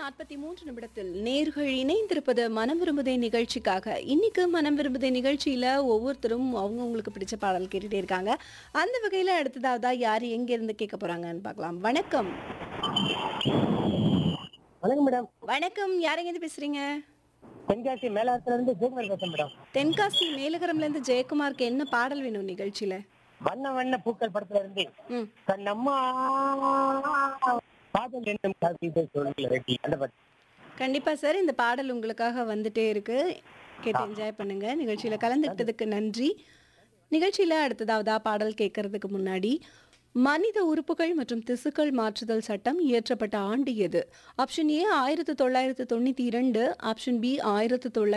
நாற்பத்தி மூன்று நிமிடத்தில் நேர்கள் இணைந்திருப்பது மனம் விரும்புதே நிகழ்ச்சிக்காக இன்னைக்கு மனம் விரும்புதே நிகழ்ச்சியில ஒவ்வொருத்தரும் அவங்கவுங்களுக்கு பிடிச்ச பாடல் கேட்டுட்டே இருக்காங்க அந்த வகையில அடுத்ததாவதா யார் எங்க இருந்து கேட்க போறாங்கன்னு பார்க்கலாம் வணக்கம் வணக்கம் மேடம் வணக்கம் யாரெங்க இருந்து பேசுறீங்க தென்காசி மேலாத்துல இருந்து ஜெயக்குமார் பேசுறேன் மேடம் தென்காசி மேலகரம்ல இருந்து ஜெயக்குமாருக்கு என்ன பாடல் வேணும் நிகழ்ச்சியில வண்ண வண்ண பூக்கள் படத்துல இருந்து ம் கண்ணம்மா காதல் என்னும் கவிதை சொல்ல ரெட்டி அந்த பாட்டு கண்டிப்பா சார் இந்த பாடல் உங்களுக்காக வந்துட்டே இருக்கு கேட்டு என்ஜாய் பண்ணுங்க நிகழ்ச்சியில கலந்துக்கிட்டதுக்கு நன்றி நிகழ்ச்சியில அடுத்ததாவதா பாடல் கேட்கறதுக்கு முன்னாடி மனித உறுப்புகள் மற்றும் திசுக்கள் மாற்றுதல் சட்டம் இயற்றப்பட்ட ஆண்டு எது ஆப்ஷன் ஏ ஆயிரத்தி தொள்ளாயிரத்து தொண்ணூத்தி இரண்டு ஆப்ஷன் பி ஆயிரத்தி தொள்ளாயிரத்து